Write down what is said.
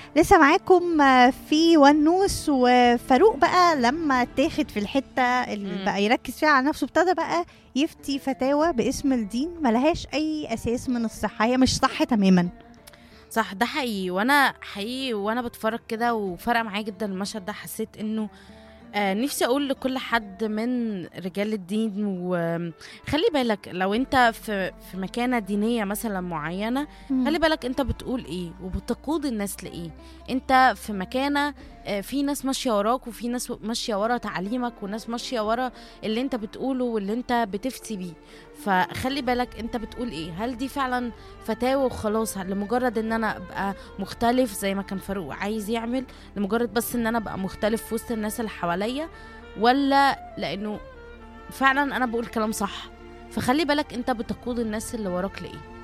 لسه معاكم آه، في ونوس وفاروق بقى لما تاخد في الحته اللي مم. بقى يركز فيها على نفسه ابتدى بقى يفتي فتاوى باسم الدين ملهاش اي اساس من الصحه هي مش صح تماما صح ده حقيقي وانا حقيقي وانا بتفرج كده وفرق معايا جدا المشهد ده حسيت انه آه نفسي اقول لكل حد من رجال الدين وخلي بالك لو انت في في مكانه دينيه مثلا معينه خلي بالك انت بتقول ايه وبتقود الناس لايه انت في مكانه آه، في ناس ماشيه وراك وفي ناس ماشيه ورا تعليمك وناس ماشيه ورا اللي انت بتقوله واللي انت بتفتي بيه فخلي بالك انت بتقول ايه هل دي فعلا فتاوى وخلاص لمجرد ان انا ابقى مختلف زي ما كان فاروق عايز يعمل لمجرد بس ان انا ابقى مختلف في وسط الناس اللي حواليا ولا لانه فعلا انا بقول كلام صح فخلي بالك انت بتقود الناس اللي وراك لايه